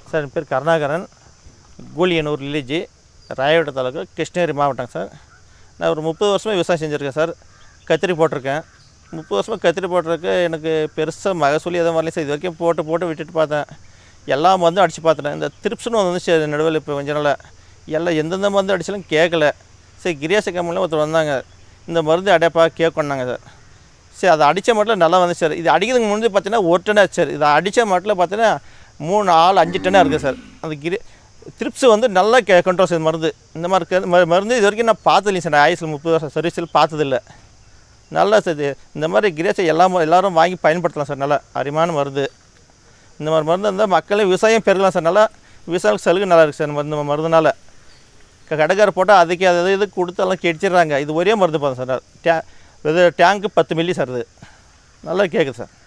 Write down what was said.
sir என் பேர் Karunakaran Kooliyanur village ராயவட்ட தாலுக்கா கிருஷ்ணகிரி மாவட்டம் சார் நான் ஒரு முப்பது வருஷமாக விவசாயம் செஞ்சுருக்கேன் சார் கத்திரி போட்டிருக்கேன் முப்பது வருஷமாக கத்திரி போட்டிருக்கு எனக்கு பெருசாக மகசூலி எதுவும் வரல சார் இது வரைக்கும் போட்டு போட்டு விட்டுட்டு பார்த்தேன் எல்லா மருந்தும் அடித்து பார்த்துட்டேன் இந்த திருப்ஸ்னு வந்து சரி நடுவில் இப்போ கொஞ்ச நாள் எல்லாம் எந்தெந்த மருந்து அடித்தாலும் கேட்கல சரி கிரியாச கம்பெனியில் ஒருத்தர் வந்தாங்க இந்த மருந்து அடைப்பா கேட்கணுன்னாங்க சார் சரி அதை அடித்த மட்டும் நல்லா வந்து சார் இது அடிக்கிறதுக்கு முன்னாடி பார்த்தீங்கன்னா ஒரு டன்னா சார் இதை அடித்த மட்டும் பார்த்தீங்கன்னா மூணு ஆள் அஞ்சு டன்னாக இருக்குது சார் அந்த கிரி த்ரிப்ஸ் வந்து நல்லா கே கண்ட்ரோல் செய்யுது மருந்து இந்த மாதிரி இருக்க- ம- மருந்து இது வரைக்கும் நான் பார்த்ததில்லைங்க சார் நான் ஆயுசில் முப்பது வருஷம் சர்வீஸில் பார்த்ததில்ல நல்லா சார் இது இந்த மாதிரி கிரேஸை எல்லா எல்லாரும் வாங்கி பயன்படுத்தலாம் சார் நல்லா அருமையான மருந்து இந்த மாதிரி மருந்து இருந்தால் மக்களே விவசாயம் பெருகலாம் சார் நல்லா விவசாயம் சலுகை நல்லா இருக்குது சார் இந்த மருந்து மருந்துனால க- கடைக்கார போட்டால் அதுக்கு அது இது கொடுத்தெல்லாம் கெடிச்சிடுறாங்க இது ஒரே மருந்து போதும் சார் டே இது டேங்க்கு பத்து மில்லி சார் இது நல்லா கேட்குது சார்